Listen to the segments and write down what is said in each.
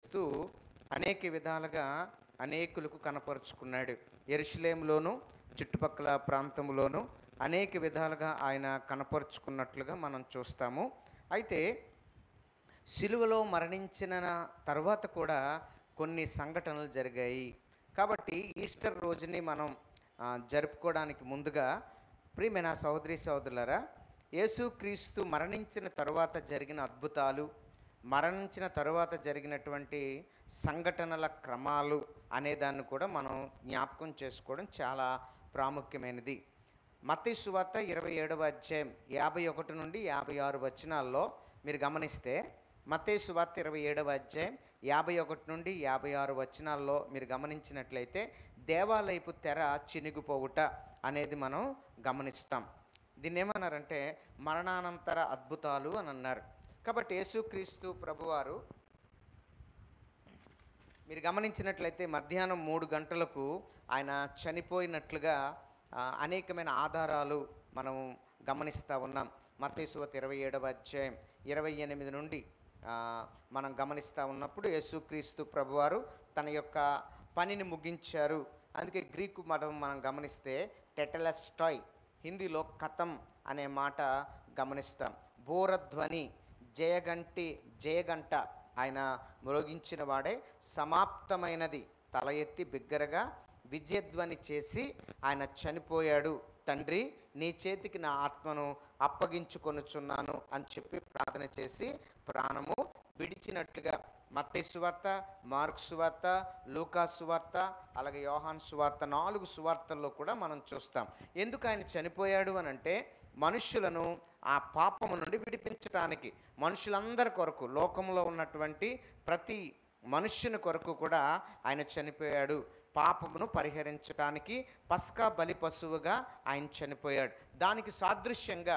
యేసుక్రీస్తు అనేక విధాలుగా అనేకులకు కనపరుచుకున్నాడు ఎరుషులేంలోను చుట్టుపక్కల ప్రాంతంలోను అనేక విధాలుగా ఆయన కనపరుచుకున్నట్లుగా మనం చూస్తాము అయితే సిలువలో మరణించిన తర్వాత కూడా కొన్ని సంఘటనలు జరిగాయి కాబట్టి ఈస్టర్ రోజుని మనం ఆ, జరుపుకోవడానికి ముందుగా ప్రియమైన సహోదరి సహోదరులరా యేసుక్రీస్తు మరణించిన తరువాత జరిగిన అద్భుతాలు మరణించిన తరువాత జరిగినటువంటి సంఘటనల క్రమాలు అనే దాన్ని కూడా మనం జ్ఞాపకం చేసుకోవడం చాలా ప్రాముఖ్యమైనది మత్తయి సువార్త ఇరవై ఏడవ అధ్యాయం యాభై ఒకటి నుండి యాభై ఆరు వచనాల్లో మీరు గమనిస్తే మత్తయి సువార్త ఇరవై ఏడవ అధ్యాయం యాభై ఒకటి నుండి యాభై ఆరు వచనాల్లో మీరు గమనించినట్లయితే దేవాలయపు తెర చినిగిపోవుట అనేది మనం గమనిస్తాం దీన్ని ఏమన్నారంటే మరణానంతర అద్భుతాలు అని అన్నారు కాబట్టి యేసుక్రీస్తు ప్రభువారు మీరు గమనించినట్లయితే మధ్యాహ్నం మూడు గంటలకు ఆయన చనిపోయినట్లుగా ఆ, అనేకమైన ఆధారాలు మనం గమనిస్తూ ఉన్నాం మత్తేశ్వత ఇరవై ఏడవ అధ్యాయం ఇరవై ఎనిమిది నుండి ఆ, మనం గమనిస్తూ ఉన్నప్పుడు యేసుక్రీస్తు ప్రభువారు తన యొక్క పనిని ముగించారు అందుకే గ్రీకు మనం మనం గమనిస్తే టెటలస్టాయ్ హిందీలో కథం అనే మాట గమనిస్తాం బోరధ్వని జయగంటి జయగంట ఆయన మ్రోగించిన వాడే సమాప్తమైనది తల ఎత్తి బిగ్గరగా విజయధ్వని చేసి ఆయన చనిపోయాడు తండ్రి నీ చేతికి నా ఆత్మను అప్పగించుకొనుచున్నాను అని చెప్పి ప్రార్థన చేసి ప్రాణము విడిచినట్లుగా మత్తయి సువార్త మార్క్ సువార్త లూకా సువార్త అలాగే యోహాన్ సువార్త నాలుగు సువార్తల్లో కూడా మనం చూస్తాం ఎందుకు ఆయన చనిపోయాడు అని అంటే మనుష్యులను ఆ పాపము నుండి విడిపించడానికి మనుషులందరి కొరకు లోకంలో ఉన్నటువంటి ప్రతి మనుష్యుని కొరకు కూడా ఆయన చనిపోయాడు పాపమును పరిహరించడానికి పస్కా బలి పశువుగా ఆయన చనిపోయాడు దానికి సాదృశ్యంగా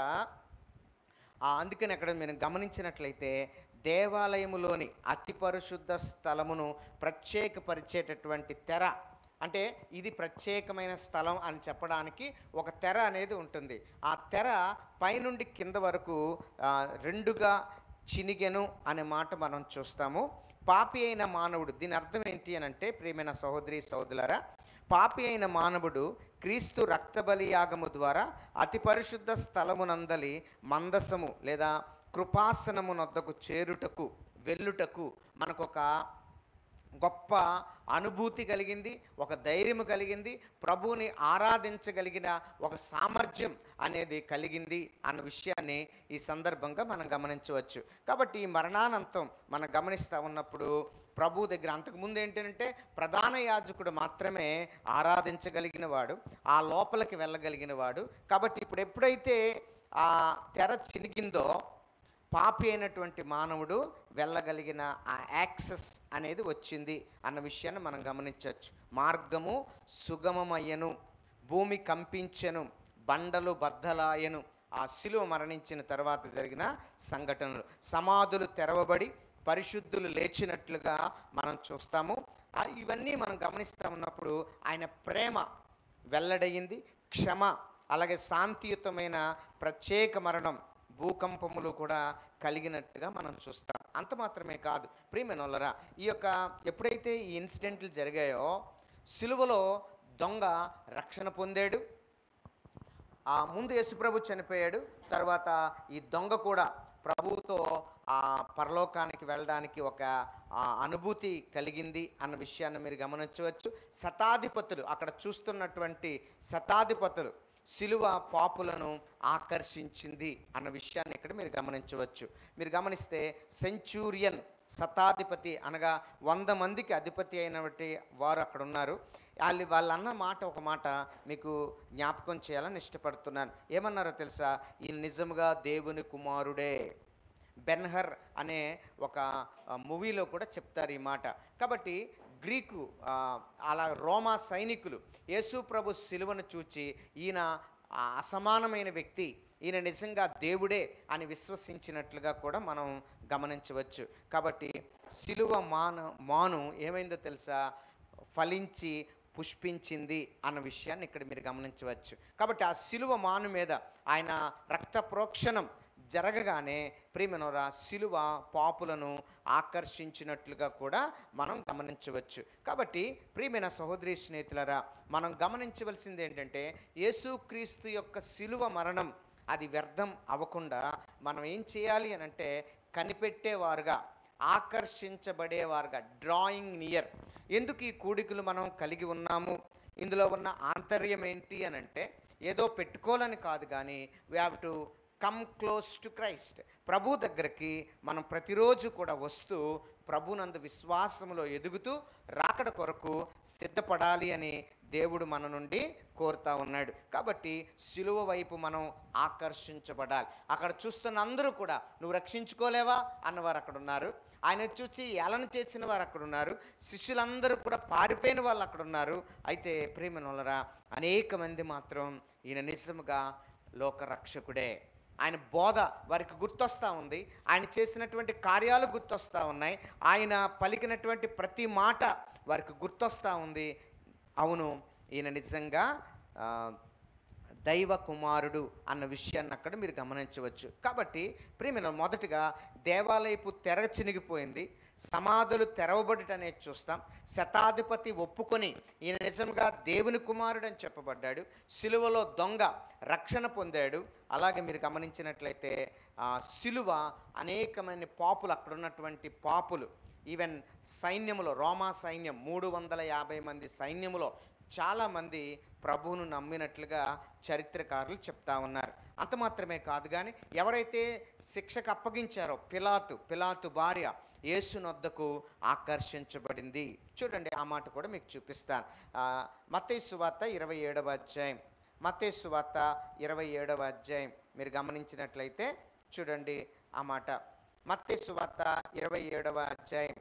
ఆ అందుకని అక్కడ మీరు గమనించినట్లయితే దేవాలయములోని అతి పరిశుద్ధ స్థలమును ప్రత్యేకపరిచేటటువంటి తెర అంటే ఇది ప్రత్యేకమైన స్థలం అని చెప్పడానికి ఒక తెర అనేది ఉంటుంది ఆ తెర పైనుండి కింద వరకు ఆ, రెండుగా చినిగెను అనే మాట మనం చూస్తాము పాపి అయిన మానవుడు దీని అర్థం ఏంటి అని అంటే ప్రియమైన సహోదరి సహోదరులారా పాపి అయిన మానవుడు క్రీస్తు రక్తబలి యాగము ద్వారా అతి పరిశుద్ధ స్థలమునందలి మందసము లేదా కృపాసనమునొద్దకు చేరుటకు వెళ్ళుటకు మనకొక గొప్ప అనుభూతి కలిగింది ఒక ధైర్యం కలిగింది ప్రభువుని ఆరాధించగలిగిన ఒక సామర్థ్యం అనేది కలిగింది అన్న విషయాన్ని ఈ సందర్భంగా మనం గమనించవచ్చు కాబట్టి ఈ మరణానంతం మనం గమనిస్తూ ఉన్నప్పుడు ప్రభు దగ్గర అంతకుముందు ఏంటంటే ప్రధాన యాజకుడు మాత్రమే ఆరాధించగలిగిన వాడు ఆ లోపలికి వెళ్ళగలిగిన వాడు కాబట్టి ఇప్పుడు ఎప్పుడైతే ఆ తెర చినిగిందో పాపి అయినటువంటి మానవుడు వెళ్ళగలిగిన ఆ యాక్సెస్ అనేది వచ్చింది అన్న విషయాన్ని మనం గమనించవచ్చు మార్గము సుగమమయ్యను భూమి కంపించెను బండలు బద్దలాయను ఆ శిలువ మరణించిన తర్వాత జరిగిన సంఘటనలు సమాధులు తెరవబడి పరిశుద్ధులు లేచినట్లుగా మనం చూస్తాము ఆ ఇవన్నీ మనం గమనిస్తూ ఉన్నప్పుడు ఆయన ప్రేమ వెల్లడయింది క్షమ అలాగే శాంతియుతమైన ప్రత్యేక మరణం భూకంపములు కూడా కలిగినట్టుగా మనం చూస్తాం అంత మాత్రమే కాదు ప్రియమైనోళ్ళరా ఈ యొక్క ఎప్పుడైతే ఈ ఇన్సిడెంట్లు జరిగాయో సిలువలో దొంగ రక్షణ పొందాడు ఆ ముందు యేసుప్రభు చనిపోయాడు తర్వాత ఈ దొంగ కూడా ప్రభువుతో ఆ పరలోకానికి వెళ్ళడానికి ఒక ఆ, అనుభూతి కలిగింది అన్న విషయాన్ని మీరు గమనించవచ్చు శతాధిపతులు అక్కడ చూస్తున్నటువంటి శతాధిపతులు సిలువ పాపులను ఆకర్షించింది అన్న విషయాన్ని ఇక్కడ మీరు గమనించవచ్చు మీరు గమనిస్తే సెంచూరియన్ శతాధిపతి అనగా వంద మందికి అధిపతి అయినటువంటి వారు అక్కడ ఉన్నారు వాళ్ళు వాళ్ళు అన్న మాట ఒక మాట మీకు జ్ఞాపకం చేయాలని ఇష్టపడుతున్నాను ఏమన్నారో తెలుసా ఈ నిజముగా దేవుని కుమారుడే బెన్హర్ అనే ఒక ఆ, మూవీలో కూడా చెప్తారు ఈ మాట కాబట్టి గ్రీకు ఆ, అలా రోమా సైనికులు యేసు ప్రభు సిలువను చూచి ఈయన ఆ అసమానమైన వ్యక్తి ఈయన నిజంగా దేవుడే అని విశ్వసించినట్లుగా కూడా మనం గమనించవచ్చు కాబట్టి సిలువ మాన మాను ఏమైందో తెలుసా ఫలించి పుష్పించింది అన్న విషయాన్ని ఇక్కడ మీరు గమనించవచ్చు కాబట్టి ఆ సిలువ మాను మీద ఆయన రక్త ప్రోక్షణం జరగగానే ప్రియమనోరా సిలువ పాపులను ఆకర్షించినట్లుగా కూడా మనం గమనించవచ్చు కాబట్టి ప్రియమైన సహోదరి స్నేహితులరా మనం గమనించవలసింది ఏంటంటే యేసుక్రీస్తు యొక్క సిలువ మరణం అది వ్యర్థం అవ్వకుండా మనం ఏం చేయాలి అని అంటే కనిపెట్టేవారుగా ఆకర్షించబడేవారుగా డ్రాయింగ్ నియర్ ఎందుకు ఈ కూడికలు మనం కలిగి ఉన్నాము ఇందులో ఉన్న ఆంతర్యం ఏంటి అని అంటే ఏదో పెట్టుకోవాలని కాదు కానీ we have to come close to Christ ప్రభు దగ్గరికి మనం ప్రతిరోజు కూడా వస్తూ ప్రభునందు విశ్వాసములో ఎదుగుతూ రాకడ కొరకు సిద్ధపడాలి అని దేవుడు మన నుండి కోరుతా ఉన్నాడు కాబట్టి సిలువ వైపు మనం ఆకర్షించబడాలి అక్కడ చూస్తున్న అందరూ కూడా నువ్వు రక్షించుకోలేవా అన్నవారు అక్కడ ఉన్నారు ఆయన చూసి ఏలన చేసిన వారు అక్కడ ఉన్నారు శిష్యులందరూ కూడా పారిపోయిన వాళ్ళు అక్కడ ఉన్నారు అయితే ప్రేమనులరా అనేక మంది మాత్రం ఈయన నిజముగా లోకరక్షకుడే ఆయన బోధ వారికి గుర్తొస్తూ ఉంది ఆయన చేసినటువంటి కార్యాలు గుర్తొస్తూ ఉన్నాయి ఆయన పలికినటువంటి ప్రతి మాట వారికి గుర్తొస్తూ ఉంది అవును ఈయన నిజంగా ఆ, దైవ కుమారుడు అన్న విషయాన్ని అక్కడ మీరు గమనించవచ్చు కాబట్టి ప్రియమైన మొదటిగా దేవాలయపు తెర చినిగిపోయింది సమాధులు తెరవబడుట అనేది చూస్తాం శతాధిపతి ఒప్పుకొని ఈయన నిజంగా దేవుని కుమారుడు అని చెప్పబడ్డాడు సిలువలో దొంగ రక్షణ పొందాడు అలాగే మీరు గమనించినట్లయితే ఆ సిలువ అనేకమైన పాపులు అక్కడ ఉన్నటువంటి పాపులు ఈవెన్ సైన్యములో రోమా సైన్యం మూడు వందల యాభై మంది సైన్యములో చాలామంది ప్రభువును నమ్మినట్లుగా చరిత్రకారులు చెప్తా ఉన్నారు అంత మాత్రమే కాదు కానీ ఎవరైతే శిక్షకు అప్పగించారో పిలాతు పిలాతు భార్య యేసునొద్దకు ఆకర్షించబడింది చూడండి ఆ మాట కూడా మీకు చూపిస్తాను మత్తయి సువార్త ఇరవై ఏడవ అధ్యాయం మత్తయి సువార్త ఇరవై ఏడవ అధ్యాయం మీరు గమనించినట్లయితే చూడండి ఆ మాట మత్తయి సువార్త ఇరవై ఏడవ అధ్యాయం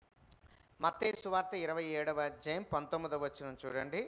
మత్తయి సువార్త ఇరవై ఏడవ అధ్యాయం పంతొమ్మిదవ వచనం చూడండి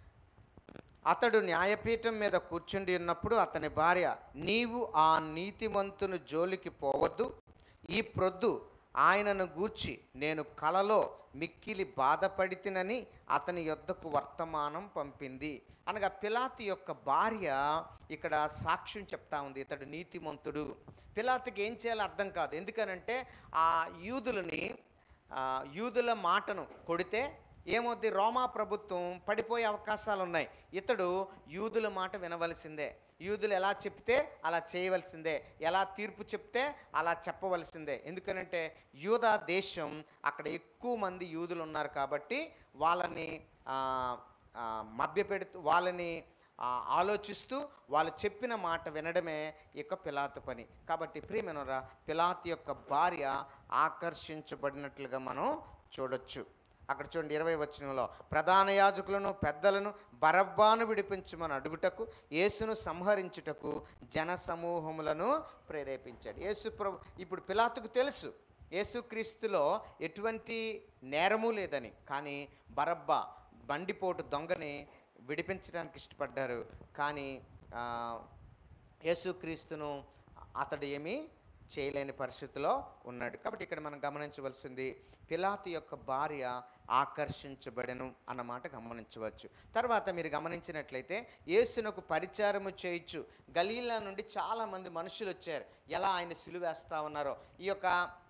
అతడు న్యాయపీఠం మీద కూర్చుండి ఉన్నప్పుడు అతని భార్య నీవు ఆ నీతిమంతుని జోలికి పోవద్దు ఈ ప్రొద్దు ఆయనను గూర్చి నేను కలలో మిక్కిలి బాధపడితినని అతని యొద్దకు వర్తమానం పంపింది అనగా పిలాతి యొక్క భార్య ఇక్కడ సాక్ష్యం చెప్తా ఉంది ఇతడు నీతిమంతుడు పిలాతికి ఏం చేయాలో అర్థం కాదు ఎందుకనంటే ఆ యూదులని ఆ, యూదుల మాటను కొడితే ఏమవుద్ది రోమా ప్రభుత్వం పడిపోయే అవకాశాలు ఉన్నాయి ఇతడు యూదుల మాట వినవలసిందే యూదులు ఎలా చెప్తే అలా చేయవలసిందే ఎలా తీర్పు చెప్తే అలా చెప్పవలసిందే ఎందుకనంటే యూదా దేశం అక్కడ ఎక్కువ మంది యూదులు ఉన్నారు కాబట్టి వాళ్ళని ఆ, ఆ, మభ్యపెడుతూ వాళ్ళని ఆ, ఆలోచిస్తూ వాళ్ళు చెప్పిన మాట వినడమే ఈ యొక్క పిలాతు పని కాబట్టి ప్రియమనరా పిలాతు యొక్క భార్య ఆకర్షించబడినట్లుగా మనం చూడొచ్చు అక్కడ చూడండి ఇరవై వచనంలో ప్రధాన యాజకులను పెద్దలను బరబ్బాను విడిపించమని అడుగుటకు యేసును సంహరించుటకు జన సమూహములను ప్రేరేపించాడు యేసు ప్రభు ఇప్పుడు పిలాతుకు తెలుసు యేసుక్రీస్తులో ఎటువంటి నేరము లేదని కానీ బరబ్బా బండిపోటు దొంగని విడిపించడానికి ఇష్టపడ్డారు కానీ ఆ, యేసుక్రీస్తును అతడు ఏమీ చేయలేని పరిస్థితిలో ఉన్నాడు కాబట్టి ఇక్కడ మనం గమనించవలసింది పిలాతు యొక్క భార్య ఆకర్షించబడెను అన్నమాట గమనించవచ్చు తర్వాత మీరు గమనించినట్లయితే యేసునకు పరిచారము చేయొచ్చు గలీలా నుండి చాలామంది మనుషులు వచ్చారు ఎలా ఆయన సిలువేస్తా ఉన్నారో ఈ యొక్క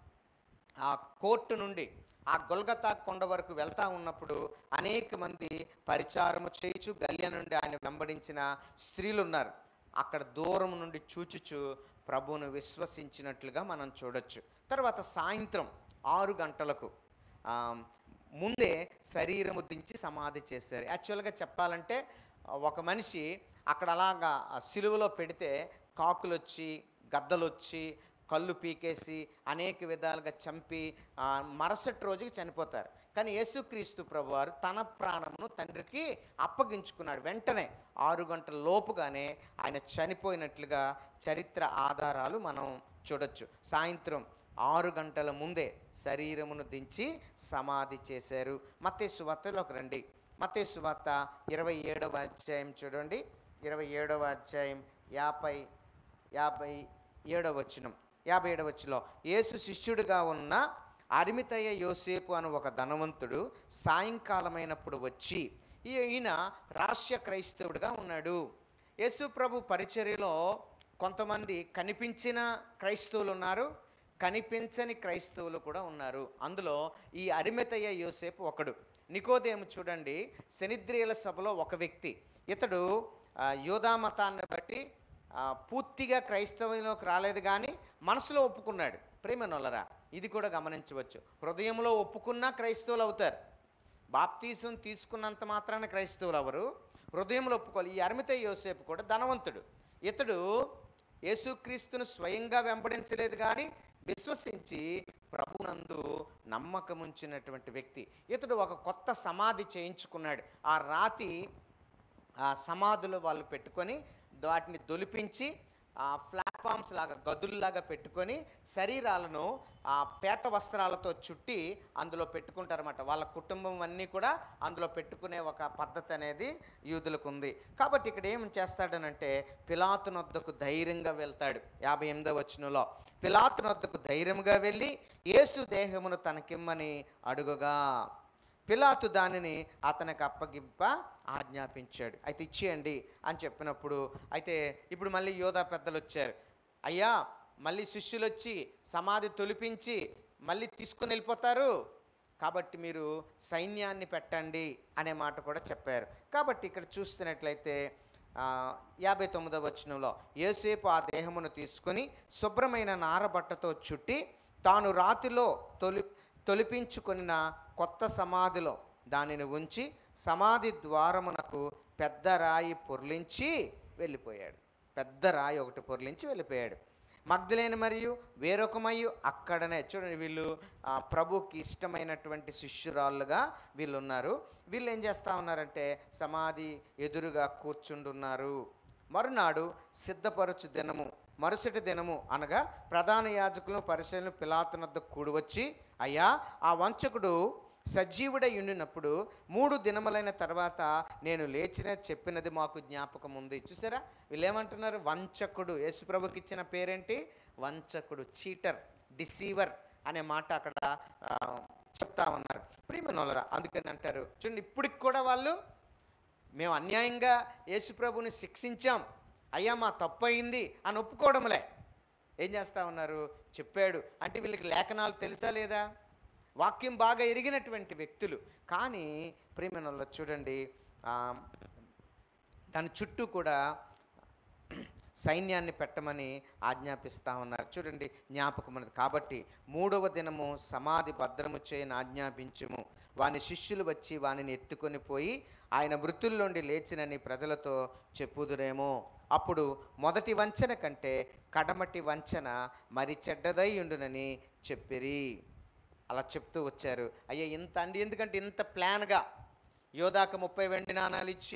ఆ కోర్టు నుండి ఆ గొల్గతా కొండ వరకు వెళ్తా ఉన్నప్పుడు అనేక మంది పరిచారము చేయుచు గల్య నుండి ఆయన వెంబడించిన స్త్రీలు ఉన్నారు అక్కడ దూరం నుండి చూచుచు ప్రభువును విశ్వసించినట్లుగా మనం చూడొచ్చు తర్వాత సాయంత్రం ఆరు గంటలకు ఆ, ముందే శరీరము దించి సమాధి చేశారు యాక్చువల్గా చెప్పాలంటే ఆ, ఒక మనిషి అక్కడ అలాగా ఆ సిలువలో పెడితే కాకులు వచ్చి గద్దలు వచ్చి కళ్ళు పీకేసి అనేక విధాలుగా చంపి ఆ, మరుసటి రోజుకి చనిపోతారు కానీ యేసుక్రీస్తు ప్రభువారు తన ప్రాణమును తండ్రికి అప్పగించుకున్నాడు వెంటనే ఆరు గంటల లోపుగానే ఆయన చనిపోయినట్లుగా చరిత్ర ఆధారాలు మనం చూడొచ్చు సాయంత్రం ఆరు గంటల ముందే శరీరమును దించి సమాధి చేశారు మత్తే సువార్తలోకి రండి మత్తే సువార్త ఇరవై ఏడవ అధ్యాయం చూడండి ఇరవై ఏడవ అధ్యాయం యాభై యాభై ఏడవ వచనం యాభై ఏడవ వచనంలో యేసు శిష్యుడిగా ఉన్న అరిమితయ్య యోసేపు అను ఒక ధనవంతుడు సాయంకాలమైనప్పుడు వచ్చి ఈ- ఈయన రాష్ట్ర క్రైస్తవుడిగా ఉన్నాడు యేసు ప్రభు పరిచర్యలో కొంతమంది కనిపించిన క్రైస్తవులు ఉన్నారు కనిపించని క్రైస్తవులు కూడా ఉన్నారు అందులో ఈ అరిమెతయ్య యోసేపు ఒకడు నికోదేము చూడండి శనిద్రియుల సభలో ఒక వ్యక్తి ఇతడు ఆ, యోధా మతాన్ని బట్టి ఆ, పూర్తిగా క్రైస్తవంలోకి రాలేదు కానీ మనసులో ఒప్పుకున్నాడు ప్రేమనొల్లరా ఇది కూడా గమనించవచ్చు హృదయంలో ఒప్పుకున్నా క్రైస్తవులు అవుతారు బాప్తీసం తీసుకున్నంత మాత్రాన క్రైస్తవులు ఎవరు హృదయంలో ఒప్పుకోవాలి ఈ అరిమిత యోసేపు కూడా ధనవంతుడు ఇతడు యేసుక్రీస్తును స్వయంగా వెంబడించలేదు కానీ విశ్వసించి ప్రభునందు నమ్మకముంచినటువంటి వ్యక్తి ఇతడు ఒక కొత్త సమాధి చేయించుకున్నాడు ఆ రాతి ఆ సమాధులు వాళ్ళు పెట్టుకొని వాటిని దొలిపించి ఆ ప్లాట్ఫామ్స్ లాగా గదుల్లాగా పెట్టుకొని శరీరాలను ఆ పేత వస్త్రాలతో చుట్టి అందులో పెట్టుకుంటారన్నమాట వాళ్ళ కుటుంబం అన్నీ కూడా అందులో పెట్టుకునే ఒక పద్ధతి అనేది యూదులకు ఉంది కాబట్టి ఇక్కడ ఏం చేస్తాడనంటే పిలాతునొద్దకు ధైర్యంగా వెళ్తాడు యాభై ఎనిమిదో వచనంలో పిలాతునొద్దకు ధైర్యంగా వెళ్ళి యేసు దేహమును తనకిమ్మని అడుగుగా పిలాతు దానిని అతనికి అప్పగింప ఆజ్ఞాపించాడు అయితే ఇచ్చేయండి అని చెప్పినప్పుడు అయితే ఇప్పుడు మళ్ళీ యోధా పెద్దలు వచ్చారు అయ్యా మళ్ళీ శిష్యులు వచ్చి సమాధి తొలిపించి మళ్ళీ తీసుకుని వెళ్ళిపోతారు కాబట్టి మీరు సైన్యాన్ని పెట్టండి అనే మాట కూడా చెప్పారు కాబట్టి ఇక్కడ చూస్తున్నట్లయితే ఆ, యాభై తొమ్మిదవ వచనంలో యేసేపు ఆ దేహమును తీసుకొని శుభ్రమైన నారబట్టతో చుట్టి తాను రాతిలో తొలి తొలిపించుకొనిన కొత్త సమాధిలో దానిని ఉంచి సమాధి ద్వారమునకు పెద్ద రాయి పొర్లించి వెళ్ళిపోయాడు పెద్ద రాయి ఒకటి పొర్లించి వెళ్ళిపోయాడు మగ్ధులేని మరియు వేరొకమయ్యు అక్కడనే చూడండి వీళ్ళు ఆ, ప్రభుకి ఇష్టమైనటువంటి శిష్యురాళ్ళుగా వీళ్ళు ఉన్నారు వీళ్ళు ఏం చేస్తూ ఉన్నారంటే సమాధి ఎదురుగా కూర్చుండున్నారు మరునాడు సిద్ధపరచు దినము మరుసటి దినము అనగా ప్రధాన యాజకులను పరిశీలన పిలాతునద్ద కూడివచ్చి అయ్యా ఆ వంచకుడు సజీవుడై ఉండినప్పుడు మూడు దినములైన తర్వాత నేను లేచిన చెప్పినది మాకు జ్ఞాపకం ఉంది చూసారా వీళ్ళు ఏమంటున్నారు వంచకుడు యేసుప్రభుకి ఇచ్చిన పేరేంటి వంచకుడు చీటర్ డిసీవర్ అనే మాట అక్కడ ఆ, చెప్తా ఉన్నారు ప్రియమనోలరా అందుకని అంటారు చూడండి ఇప్పటికి కూడా వాళ్ళు మేము అన్యాయంగా యేసుప్రభుని శిక్షించాం అయ్యా మా తప్పు అయింది అని ఒప్పుకోవడంలే ఏం చేస్తా ఉన్నారు చెప్పాడు అంటే వీళ్ళకి లేఖనాలు తెలుసా లేదా వాక్యం బాగా ఎరిగినటువంటి వ్యక్తులు కానీ ప్రేమనల్లో చూడండి ఆ, దాని చుట్టూ కూడా సైన్యాన్ని పెట్టమని ఆజ్ఞాపిస్తా ఉన్నారు చూడండి జ్ఞాపకం ఉన్నది కాబట్టి మూడవ దినము సమాధి భద్రము చేయని ఆజ్ఞాపించుము వాని శిష్యులు వచ్చి వానిని ఎత్తుకొని పోయి ఆయన మృతుల్లోండి లేచినని ప్రజలతో చెప్పుదురేమో అప్పుడు మొదటి వంచన కంటే కడమటి వంచన మరి చెడ్డదై ఉండునని చెప్పిరి అలా చెప్తూ వచ్చారు అయ్యా ఇంత అండి ఎందుకంటే ఇంత ప్లాన్గా యోధాకు ముప్పై వెండి నాణాలు ఇచ్చి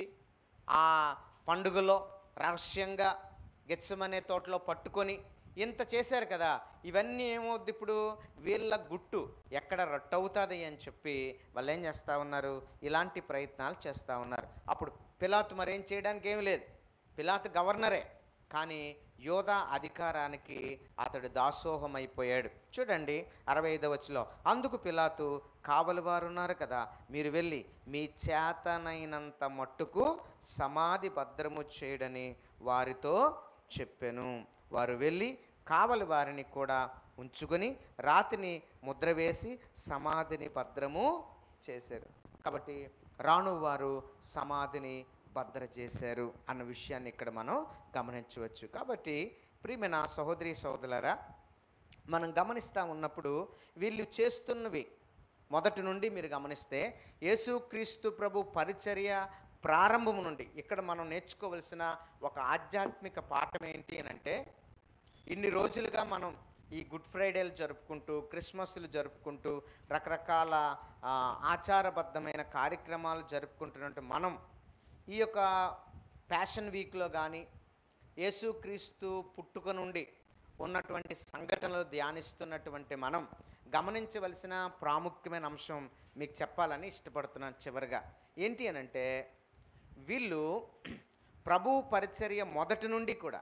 ఆ పండుగలో రహస్యంగా గెత్సమనే తోటలో పట్టుకొని ఇంత చేశారు కదా ఇవన్నీ ఏమవుద్ది ఇప్పుడు వీళ్ళ గుట్టు ఎక్కడ రట్టవుతుంది అని చెప్పి వాళ్ళు ఏం చేస్తూ ఉన్నారు ఇలాంటి ప్రయత్నాలు చేస్తూ ఉన్నారు అప్పుడు పిలాతు మరేం చేయడానికి ఏమీ లేదు పిలాతు గవర్నరే కానీ యోధా అధికారానికి అతడు దాసోహం అయిపోయాడు చూడండి అరవై ఐదవచ్చులో అందుకు పిలాతు కావలి వారు ఉన్నారు కదా మీరు వెళ్ళి మీ చేతనైనంత మట్టుకు సమాధి భద్రము చేయడని వారితో చెప్పెను వారు వెళ్ళి కావలి వారిని కూడా ఉంచుకొని రాతిని ముద్ర వేసి సమాధిని భద్రము చేశారు కాబట్టి రాను వారు సమాధిని భద్ర చేశారు అన్న విషయాన్ని ఇక్కడ మనం గమనించవచ్చు కాబట్టి ప్రియమైన సహోదరి సహోదరులారా మనం గమనిస్తూ ఉన్నప్పుడు వీళ్ళు చేస్తున్నవి మొదటి నుండి మీరు గమనిస్తే యేసుక్రీస్తు ప్రభు పరిచర్య ప్రారంభం నుండి ఇక్కడ మనం నేర్చుకోవలసిన ఒక ఆధ్యాత్మిక పాఠం ఏంటి అని అంటే ఇన్ని రోజులుగా మనం ఈ గుడ్ ఫ్రైడేలు జరుపుకుంటూ క్రిస్మస్లు జరుపుకుంటూ రకరకాల ఆ, ఆచారబద్ధమైన కార్యక్రమాలు జరుపుకుంటున్నట్టు మనం ఈ యొక్క ప్యాషన్ వీక్లో కానీ యేసుక్రీస్తు పుట్టుక నుండి ఉన్నటువంటి సంఘటనలు ధ్యానిస్తున్నటువంటి మనం గమనించవలసిన ప్రాముఖ్యమైన అంశం మీకు చెప్పాలని ఇష్టపడుతున్నాను చివరిగా ఏంటి అని అంటే వీళ్ళు ప్రభు పరిచర్య మొదటి నుండి కూడా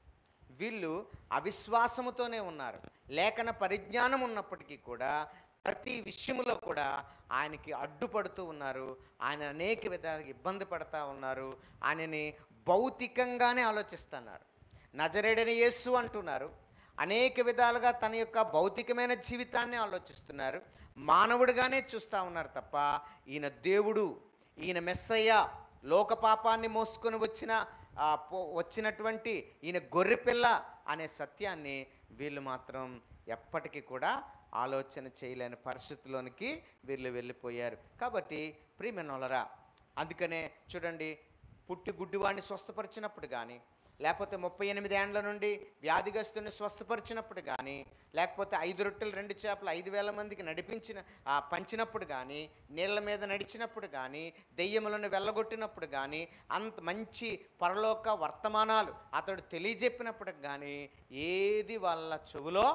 వీళ్ళు అవిశ్వాసముతోనే ఉన్నారు లేఖన పరిజ్ఞానం ఉన్నప్పటికీ కూడా ప్రతి విషయంలో కూడా ఆయనకి అడ్డుపడుతూ ఉన్నారు ఆయన అనేక విధాలుగా ఇబ్బంది పడతా ఉన్నారు ఆయనని భౌతికంగానే ఆలోచిస్తున్నారు నజరేడని యేసు అంటున్నారు అనేక విధాలుగా తన యొక్క భౌతికమైన జీవితాన్ని ఆలోచిస్తున్నారు మానవుడిగానే చూస్తూ ఉన్నారు తప్ప ఈయన దేవుడు ఈయన మెస్సయ్య లోక పాపాన్ని మోసుకొని వచ్చిన ఆ, పో- వచ్చినటువంటి ఈయన గొర్రెపిల్ల అనే సత్యాన్ని వీళ్ళు మాత్రం ఎప్పటికీ కూడా ఆలోచన చేయలేని పరిస్థితిలోనికి వీళ్ళు వెళ్ళిపోయారు కాబట్టి ప్రియమనోలరా అందుకనే చూడండి పుట్టి గుడ్డివాడిని స్వస్థపరిచినప్పుడు కానీ లేకపోతే ముప్పై ఎనిమిది ఏండ్ల నుండి వ్యాధిగ్రస్తుని స్వస్థపరిచినప్పుడు కానీ లేకపోతే ఐదు రొట్టెలు రెండు చేపలు ఐదు వేల మందికి నడిపించిన ఆ, పంచినప్పుడు కానీ నీళ్ళ మీద నడిచినప్పుడు కానీ దెయ్యములను వెళ్ళగొట్టినప్పుడు కానీ అంత మంచి పరలోక వర్తమానాలు అతడు తెలియజెప్పినప్పుడు కానీ ఏది వాళ్ళ చెవులో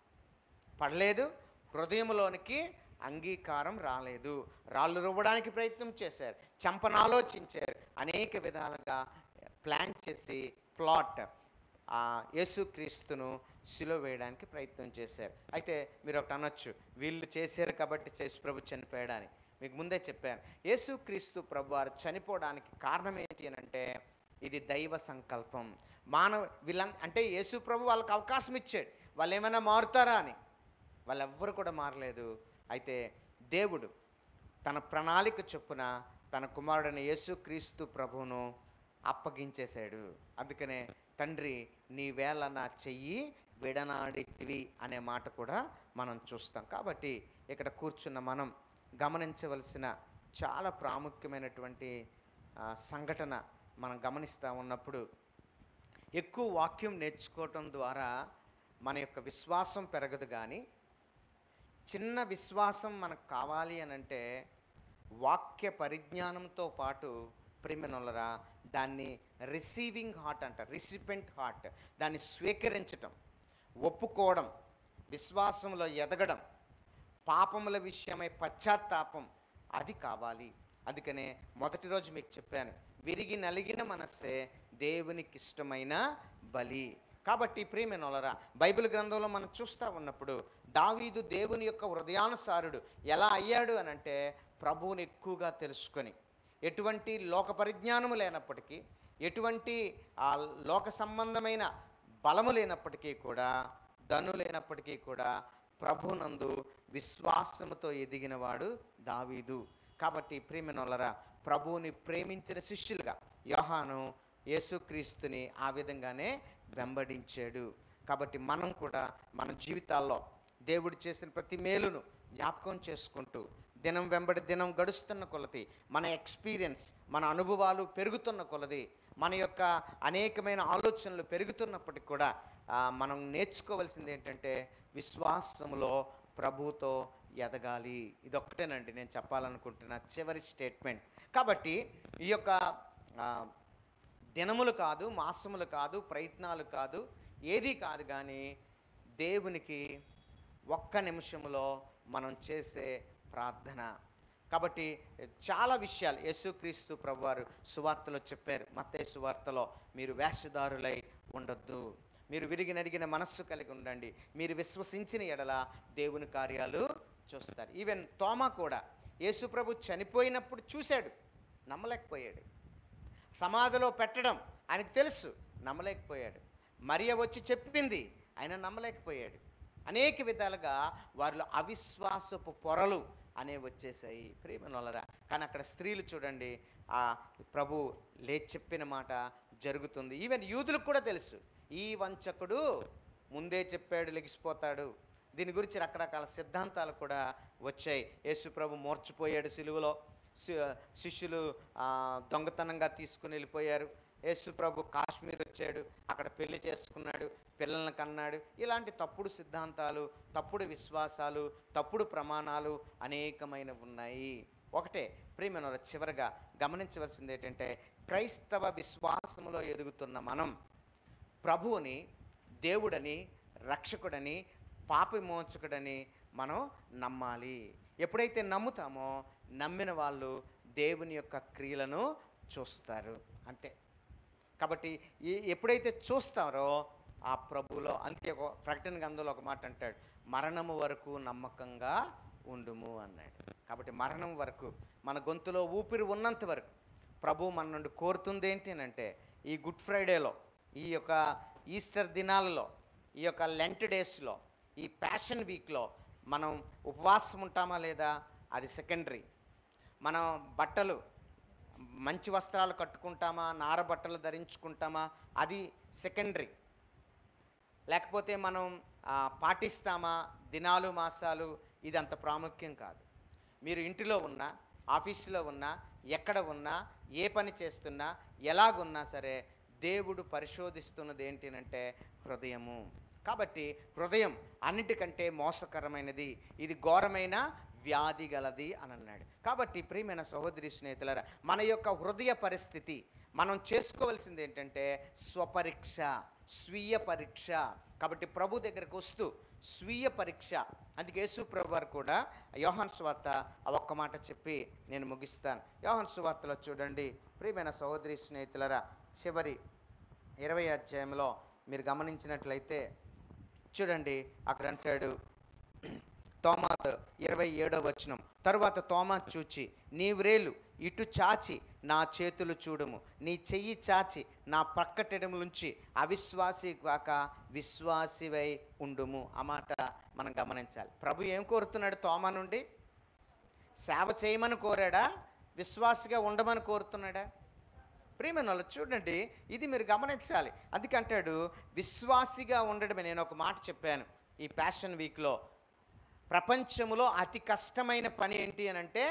పడలేదు హృదయంలోనికి అంగీకారం రాలేదు రాళ్ళు రువ్వడానికి ప్రయత్నం చేశారు చంపను ఆలోచించారు అనేక విధాలుగా ప్లాన్ చేసి ప్లాట్ ఆ యేసుక్రీస్తును సిలువ వేయడానికి ప్రయత్నం చేశారు అయితే మీరు ఒకటి అనొచ్చు వీళ్ళు చేశారు కాబట్టి చేసు ప్రభు చనిపోయాడని మీకు ముందే చెప్పాను యేసుక్రీస్తు ప్రభు వారు చనిపోవడానికి కారణం ఏంటి అని అంటే ఇది దైవ సంకల్పం మానవ వీళ్ళ అంటే యేసు ప్రభు వాళ్ళకి అవకాశం ఇచ్చాడు వాళ్ళు ఏమైనా మారుతారా అని వాళ్ళెవ్వరు కూడా మారలేదు అయితే దేవుడు తన ప్రణాళిక చొప్పున తన కుమారుడైన యేసుక్రీస్తు ప్రభువును అప్పగించేశాడు అందుకనే తండ్రి నీ వేళ నా చెయ్యి విడనాడితివి అనే మాట కూడా మనం చూస్తాం కాబట్టి ఇక్కడ కూర్చున్న మనం గమనించవలసిన చాలా ప్రాముఖ్యమైనటువంటి ఆ, సంఘటన మనం గమనిస్తూ ఉన్నప్పుడు ఎక్కువ వాక్యం నేర్చుకోవటం ద్వారా మన యొక్క విశ్వాసం పెరగదు కానీ చిన్న విశ్వాసం మనకు కావాలి అని అంటే వాక్య పరిజ్ఞానంతో పాటు ప్రిమినొలరా దాన్ని రిసీవింగ్ హార్ట్ అంట రిసిపెంట్ హార్ట్ దాన్ని స్వీకరించటం ఒప్పుకోవడం విశ్వాసంలో ఎదగడం పాపముల విషయమై పశ్చాత్తాపం అది కావాలి అందుకనే మొదటి రోజు మీకు చెప్పాను విరిగి నలిగిన మనస్సే దేవునికి ఇష్టమైన బలి కాబట్టి ప్రియమైనోలరా బైబిల్ గ్రంథంలో మనం చూస్తూ ఉన్నప్పుడు దావీదు దేవుని యొక్క హృదయానుసారుడు ఎలా అయ్యాడు అని అంటే ప్రభువుని ఎక్కువగా తెలుసుకొని ఎటువంటి లోక పరిజ్ఞానము లేనప్పటికీ ఎటువంటి ఆ లోక సంబంధమైన బలము లేనప్పటికీ కూడా ధను లేనప్పటికీ కూడా ప్రభునందు విశ్వాసముతో ఎదిగినవాడు దావీదు కాబట్టి ప్రేమినొల్లరా ప్రభువుని ప్రేమించిన శిష్యులుగా యోహాను యేసుక్రీస్తుని ఆ విధంగానే వెంబడించాడు కాబట్టి మనం కూడా మన జీవితాల్లో దేవుడు చేసిన ప్రతి మేలును జ్ఞాపకం చేసుకుంటూ దినం వెంబడి దినం గడుస్తున్న కొలది మన ఎక్స్పీరియన్స్ మన అనుభవాలు పెరుగుతున్న కొలది మన యొక్క అనేకమైన ఆలోచనలు పెరుగుతున్నప్పటికి కూడా ఆ, మనం నేర్చుకోవాల్సింది ఏంటంటే విశ్వాసములో ప్రభుతో ఎదగాలి ఇదొక్కటేనండి నేను చెప్పాలనుకుంటున్న చివరి స్టేట్మెంట్ కాబట్టి ఈ యొక్క ఆ, దినములు కాదు మాసములు కాదు ప్రయత్నాలు కాదు ఏది కాదు కానీ దేవునికి ఒక్క నిమిషంలో మనం చేసే ప్రార్థన కాబట్టి చాలా విషయాలు యేసుక్రీస్తు ప్రభువారు సువార్తలో చెప్పారు మత్తయి సువార్తలో మీరు వేషధారులై ఉండొద్దు మీరు విరిగి నరిగిన మనస్సు కలిగి ఉండండి మీరు విశ్వసించిన ఎడల దేవుని కార్యాలు చూస్తారు ఈవెన్ తోమా కూడా యేసు ప్రభు చనిపోయినప్పుడు చూశాడు నమ్మలేకపోయాడు సమాధిలో పెట్టడం ఆయనకు తెలుసు నమ్మలేకపోయాడు మరియ వచ్చి చెప్పింది ఆయన నమ్మలేకపోయాడు అనేక విధాలుగా వారిలో అవిశ్వాసపు పొరలు అనేవి వచ్చేసాయి ప్రేమనొలరా కానీ అక్కడ స్త్రీలు చూడండి ఆ ప్రభు లే చెప్పిన మాట జరుగుతుంది ఈవెన్ యూదులకు కూడా తెలుసు ఈ వంచకుడు ముందే చెప్పాడు లెగిసిపోతాడు దీని గురించి రకరకాల సిద్ధాంతాలు కూడా వచ్చాయి యేసు ప్రభు మోర్చిపోయాడు సిలువలో శి- శిష్యులు ఆ, దొంగతనంగా తీసుకుని వెళ్ళిపోయారు యేసు ప్రభు కాశ్మీర్ వచ్చాడు అక్కడ పెళ్లి చేసుకున్నాడు పిల్లల్ని కన్నాడు ఇలాంటి తప్పుడు సిద్ధాంతాలు తప్పుడు విశ్వాసాలు తప్పుడు ప్రమాణాలు అనేకమైనవి ఉన్నాయి ఒకటే ప్రియమైన చివరగా గమనించవలసింది ఏంటంటే క్రైస్తవ విశ్వాసములో ఎదుగుతున్న మనం ప్రభువుని దేవుడని రక్షకుడని పాప విమోచకుడని మనం నమ్మాలి ఎప్పుడైతే నమ్ముతామో నమ్మిన వాళ్ళు దేవుని యొక్క క్రియలను చూస్తారు అంతే కాబట్టి ఈ ఎప్పుడైతే చూస్తారో ఆ ప్రభువులో అందుకే ఒక ప్రకటన గ్రంథంలో ఒక మాట అంటాడు మరణము వరకు నమ్మకంగా ఉండుము అన్నాడు కాబట్టి మరణం వరకు మన గొంతులో ఊపిరి ఉన్నంత వరకు ప్రభు మన నుండి కోరుతుంది ఏంటి అని అంటే ఈ గుడ్ ఫ్రైడేలో ఈ యొక్క ఈస్టర్ దినాలలో ఈ యొక్క లెంట్ డేస్లో ఈ ప్యాషన్ వీక్లో మనం ఉపవాసం ఉంటామా లేదా అది సెకండరీ మనం బట్టలు మంచి వస్త్రాలు కట్టుకుంటామా నార బట్టలు ధరించుకుంటామా అది సెకండరీ లేకపోతే మనం ఆ, పాటిస్తామా దినాలు మాసాలు ఇది అంత ప్రాముఖ్యం కాదు మీరు ఇంటిలో ఉన్నా ఆఫీసులో ఉన్నా ఎక్కడ ఉన్నా ఏ పని చేస్తున్నా ఎలాగున్నా సరే దేవుడు పరిశోధిస్తున్నది ఏంటినంటే హృదయము కాబట్టి హృదయం అన్నిటికంటే మోసకరమైనది ఇది ఘోరమైన వ్యాధి గలది అని అన్నాడు కాబట్టి ప్రియమైన సహోదరి స్నేహితులరా మన యొక్క హృదయ పరిస్థితి మనం చేసుకోవాల్సింది ఏంటంటే స్వపరీక్ష స్వీయ పరీక్ష కాబట్టి ప్రభు దగ్గరకు వస్తూ స్వీయ పరీక్ష అందుకే యేసు ప్రభు వారు కూడా యోహాన్ సువార్త ఆ ఒక్క మాట చెప్పి నేను ముగిస్తాను యోహాన్ సువార్తలో చూడండి ప్రియమైన సహోదరి స్నేహితులరా చివరి ఇరవై అధ్యాయంలో మీరు గమనించినట్లయితే చూడండి అక్కడ అంటాడు తోమా ఇరవై ఏడో వచనం తరువాత తోమా చూచి నీ వ్రేలు ఇటు చాచి నా చేతులు చూడుము నీ చెయ్యి చాచి నా ప్రక్కటెడములుంచి అవిశ్వాసి కాక విశ్వాసివై ఉండుము ఆ మాట మనం గమనించాలి ప్రభు ఏం కోరుతున్నాడు తోమా నుండి సేవ చేయమని కోరాడా విశ్వాసిగా ఉండమని కోరుతున్నాడా ప్రియమైన వాళ్ళు చూడండి ఇది మీరు గమనించాలి అందుకే అంటాడు విశ్వాసిగా ఉండడమే నేను ఒక మాట చెప్పాను ఈ ప్యాషన్ వీక్లో ప్రపంచములో అతి కష్టమైన పని ఏంటి అని అంటే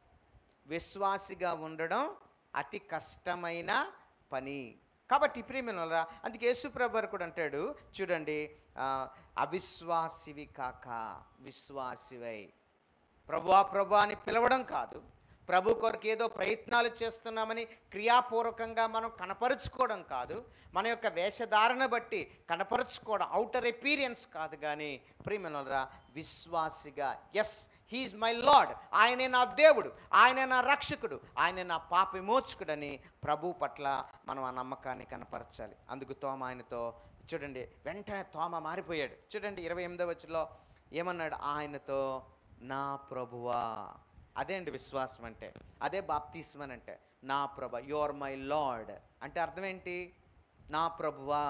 విశ్వాసిగా ఉండడం అతి కష్టమైన పని కాబట్టి ప్రియమైన వాళ్ళారా, అందుకే యేసుప్రభు వారు కూడా అంటాడు చూడండి ఆ, అవిశ్వాసివి కాక విశ్వాసివై ప్రభువా ప్రభు అని పిలవడం కాదు ప్రభు కొరకు ఏదో ప్రయత్నాలు చేస్తున్నామని క్రియాపూర్వకంగా మనం కనపరుచుకోవడం కాదు మన యొక్క వేషధారణ బట్టి కనపరుచుకోవడం అవుటర్ ఎపీరియన్స్ కాదు కానీ ప్రియమనరా విశ్వాసిగా ఎస్ హీఈస్ మై లార్డ్ ఆయనే నా దేవుడు ఆయనే నా రక్షకుడు ఆయనే నా పాప విమోచకుడని ప్రభు పట్ల మనం ఆ నమ్మకాన్ని కనపరచాలి అందుకు తోమ ఆయనతో చూడండి వెంటనే తోమ మారిపోయాడు చూడండి ఇరవై ఎనిమిదో వచ్చిలో ఏమన్నాడు ఆయనతో నా ప్రభువా అదే అండి విశ్వాసం అంటే అదే బాప్తిస్మన్ అంటే నా ప్రభ యు ఆర్ మై లార్డ్ అంటే అర్థం ఏంటి నా ప్రభువా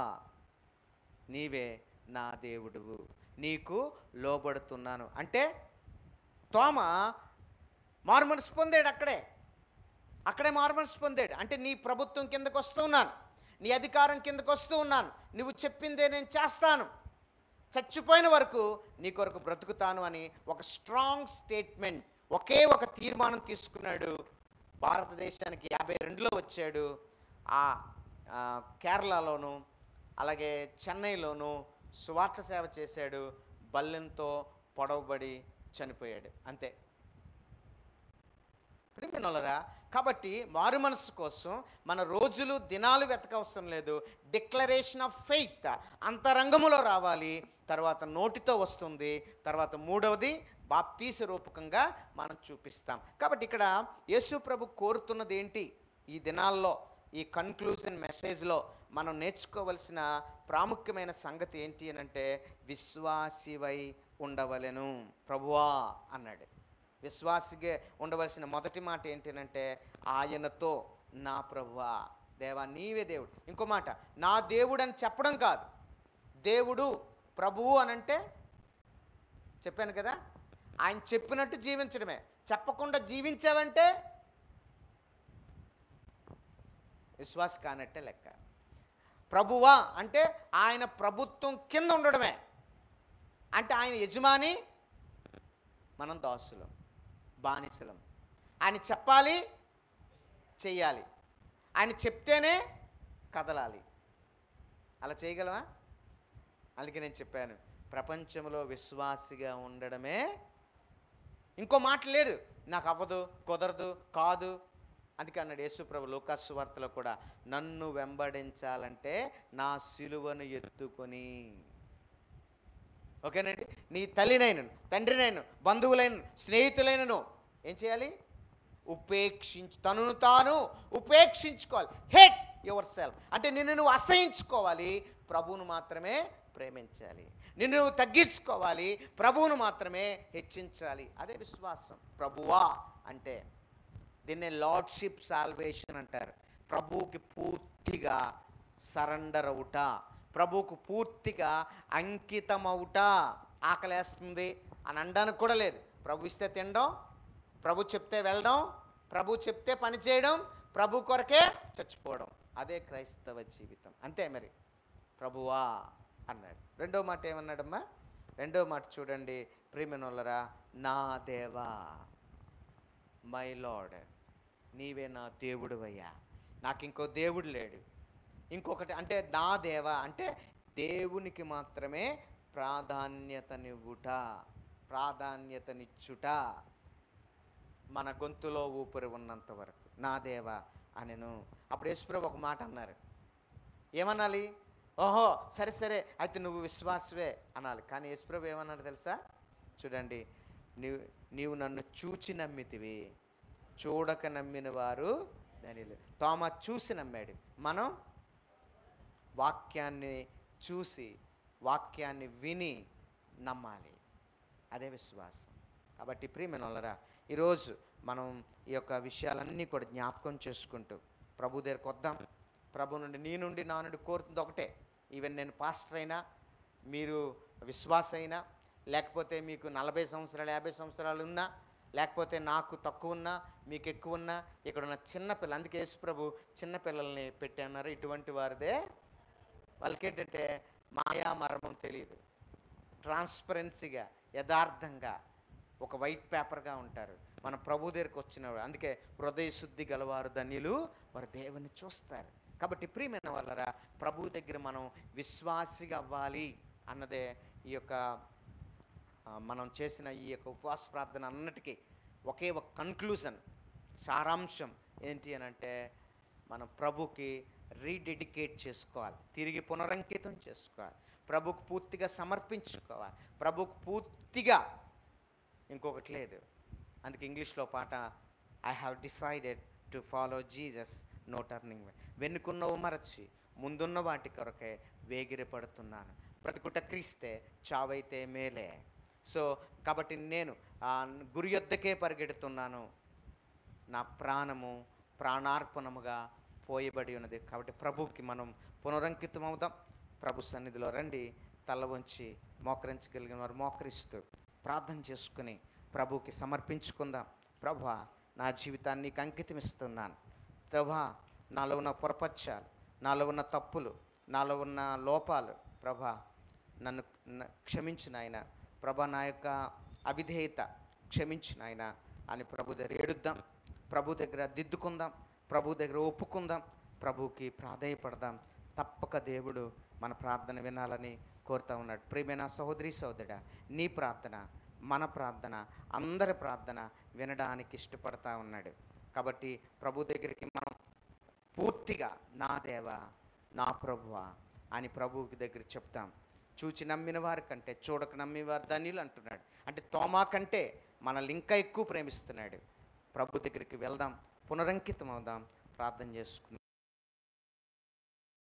నీవే నా దేవుడువు నీకు లోబడుతున్నాను అంటే తోమ మారుమనసు పొందాడు అక్కడే అక్కడే మారుమనసు పొందాడు అంటే నీ ప్రభుత్వం కిందకు వస్తూ ఉన్నాను నీ అధికారం కిందకు వస్తూ ఉన్నాను నువ్వు చెప్పిందే నేను చేస్తాను చచ్చిపోయిన వరకు నీ కొరకు బ్రతుకుతాను అని ఒక స్ట్రాంగ్ స్టేట్మెంట్ ఒకే ఒక తీర్మానం తీసుకున్నాడు భారతదేశానికి యాభై రెండులో వచ్చాడు ఆ ఆ, కేరళలోను అలాగే చెన్నైలోను సువార్త సేవ చేశాడు బల్లెంతో పొడవబడి చనిపోయాడు అంతే ప్రియమైనోళ్ళరా కాబట్టి మారు మనసు కోసం మన రోజులు దినాలు వెతకవసరం లేదు డిక్లరేషన్ ఆఫ్ ఫెయిత్ అంతరంగములో రావాలి తర్వాత నోటితో వస్తుంది తర్వాత మూడవది బాప్తీస రూపకంగా మనం చూపిస్తాం కాబట్టి ఇక్కడ యేసు ప్రభు కోరుతున్నది ఏంటి ఈ దినాల్లో ఈ కన్క్లూజన్ మెసేజ్లో మనం నేర్చుకోవలసిన ప్రాముఖ్యమైన సంగతి ఏంటి అని అంటే విశ్వాసివై ఉండవలెను ప్రభువా అన్నాడు విశ్వాసిగా ఉండవలసిన మొదటి మాట ఏంటంటే ఆయనతో నా ప్రభువా దేవా నీవే దేవుడు ఇంకో మాట నా దేవుడు అని చెప్పడం కాదు దేవుడు ప్రభువు అని అంటే చెప్పాను కదా ఆయన చెప్పినట్టు జీవించడమే చెప్పకుండా జీవించావంటే విశ్వాస కానట్టే లెక్క ప్రభువా అంటే ఆయన ప్రభుత్వం కింద ఉండడమే అంటే ఆయన యజమాని మనం దాసులం బానిసలం ఆయన చెప్పాలి చెయ్యాలి ఆయన చెప్తేనే కదలాలి అలా చేయగలవా అందుకే నేను చెప్పాను ప్రపంచంలో విశ్వాసిగా ఉండడమే ఇంకో మాట లేదు నాకు అవ్వదు కుదరదు కాదు అందుకే అన్నాడు యేసుప్రభు లోకాసు వార్తలో కూడా నన్ను వెంబడించాలంటే నా సిలువను ఎత్తుకొని ఓకేనండి నీ తల్లినైనను తండ్రినైను బంధువులైన స్నేహితులైనను ఏం చేయాలి ఉపేక్షించు తనను తాను ఉపేక్షించుకోవాలి హేట్ యువర్ సెల్ఫ్ అంటే నిన్ను నువ్వు అసహించుకోవాలి ప్రభువును మాత్రమే ప్రేమించాలి నిన్ను నువ్వు తగ్గించుకోవాలి ప్రభువును మాత్రమే హెచ్చించాలి అదే విశ్వాసం ప్రభువా అంటే దీన్నే లార్డ్షిప్ సాల్వేషన్ అంటారు ప్రభువుకి పూర్తిగా సరెండర్ అవుట ప్రభువుకు పూర్తిగా అంకితమవుట ఆకలేస్తుంది అని అనడానికి కూడా లేదు ప్రభు ఇస్తే తినడం ప్రభు చెప్తే వెళ్ళడం ప్రభు చెప్తే పని చేయడం ప్రభు కొరకే చచ్చిపోవడం అదే క్రైస్తవ జీవితం అంతే మరి ప్రభువా అన్నాడు రెండో మాట ఏమన్నాడమ్మా రెండో మాట చూడండి ప్రియమనోళ్ళరా నా దేవా మై లార్డ్ నీవే నా దేవుడువయ్యా నాకు ఇంకో దేవుడు లేడు ఇంకొకటి అంటే నా దేవా అంటే దేవునికి మాత్రమే ప్రాధాన్యతనివ్వుట ప్రాధాన్యతనిచ్చుట మన గొంతులో ఊపిరి ఉన్నంత వరకు నా దేవా అనెను అప్పుడు యేసుప్రభు ఒక మాట అన్నారు ఏమనాలి ఓహో సరే సరే అయితే నువ్వు విశ్వాసవే అనాలి కానీ యేసుప్రభు ఏమన్నాడు తెలుసా చూడండి నీవు నీవు నన్ను చూచి నమ్మితివి చూడక నమ్మిన వారు దానిలో తోమ చూసి నమ్మాడు మనం వాక్యాన్ని చూసి వాక్యాన్ని విని నమ్మాలి అదే విశ్వాసం కాబట్టి ప్రియమైన వాళ్ళరా ఈరోజు మనం ఈ యొక్క విషయాలన్నీ కూడా జ్ఞాపకం చేసుకుంటూ ప్రభు దగ్గరకు వద్దాం ప్రభు నుండి నీ నుండి నా నుండి కోరుతుంది ఒకటే ఈవెన్ నేను పాస్టర్ అయినా మీరు విశ్వాస అయినా లేకపోతే మీకు నలభై సంవత్సరాలు యాభై సంవత్సరాలు ఉన్నా లేకపోతే నాకు తక్కువ ఉన్నా మీకు ఎక్కువ ఉన్నా ఇక్కడ ఉన్న చిన్నపిల్ల అందుకే యేసు ప్రభు చిన్నపిల్లల్ని పెట్టి అన్నారు ఇటువంటి వారిదే వాళ్ళకి ఏంటంటే మాయా మర్మం తెలియదు ట్రాన్స్పరెన్సీగా యథార్థంగా ఒక వైట్ పేపర్గా ఉంటారు మన ప్రభు దగ్గరికి వచ్చిన అందుకే హృదయ శుద్ధి గలవారు ధన్యులు వారు దేవుని చూస్తారు కాబట్టి ప్రియమైన వాళ్ళరా ప్రభు దగ్గర మనం విశ్వాసిగా అవ్వాలి అన్నదే ఈ యొక్క ఆ, మనం చేసిన ఈ యొక్క ఉపవాస ప్రార్థన అన్నిటికీ ఒకే ఒక కన్క్లూజన్ సారాంశం ఏంటి అని అంటే మనం ప్రభుకి రీడెడికేట్ చేసుకోవాలి తిరిగి పునరంకితం చేసుకోవాలి ప్రభుకు పూర్తిగా సమర్పించుకోవాలి ప్రభుకు పూర్తిగా ఇంకొకటి లేదు అందుకే ఇంగ్లీష్లో పాట I have decided to follow Jesus no turning way వెనుకున్నవు మరచి ముందున్న వాటి కొరకే వేగిరి పడుతున్నాను బ్రతుకుట క్రీస్తే చావైతే మేలే సో కాబట్టి నేను ఆ గురి యొద్దకే పరిగెడుతున్నాను నా ప్రాణము ప్రాణార్పణముగా పోయబడి ఉన్నది కాబట్టి ప్రభుకి మనం పునరంకితం అవుదాం ప్రభు సన్నిధిలో రండి తల వంచి మోకరించగలిగిన వారు మోకరిస్తూ ప్రార్థన చేసుకుని ప్రభుకి సమర్పించుకుందాం ప్రభా నా జీవితాన్ని నీకు అంకితం ఇస్తున్నాను ప్రభా నాలో ఉన్న పొరపచ్చాలు నాలో ఉన్న తప్పులు నాలో ఉన్న లోపాలు ప్రభా నన్ను న- క్షమించు నాయన ప్రభా నా యొక్క అవిధేయత క్షమించు నాయన అని ప్రభు దగ్గర ఏడుద్దాం ప్రభు దగ్గర దిద్దుకుందాం ప్రభు దగ్గర ఒప్పుకుందాం ప్రభుకి ప్రాధేయపడదాం తప్పక దేవుడు మన ప్రార్థన వినాలని కోరుతా ఉన్నాడు ప్రియమైన సహోదరి సహోదరుడా నీ ప్రార్థన మన ప్రార్థన అందరి ప్రార్థన వినడానికి ఇష్టపడతా ఉన్నాడు కాబట్టి ప్రభు దగ్గరికి మనం పూర్తిగా నా దేవా నా ప్రభువా అని ప్రభువుకి దగ్గర చెప్తాం చూచి నమ్మిన వారి కంటే చూడక నమ్మిన వారు ధన్యులు అంటున్నాడు అంటే తోమా కంటే మనల్ని ఇంకా ఎక్కువ ప్రేమిస్తున్నాడు ప్రభు దగ్గరికి వెళ్దాం పునరంకితం అవుదాం ప్రార్థన చేసుకుందాం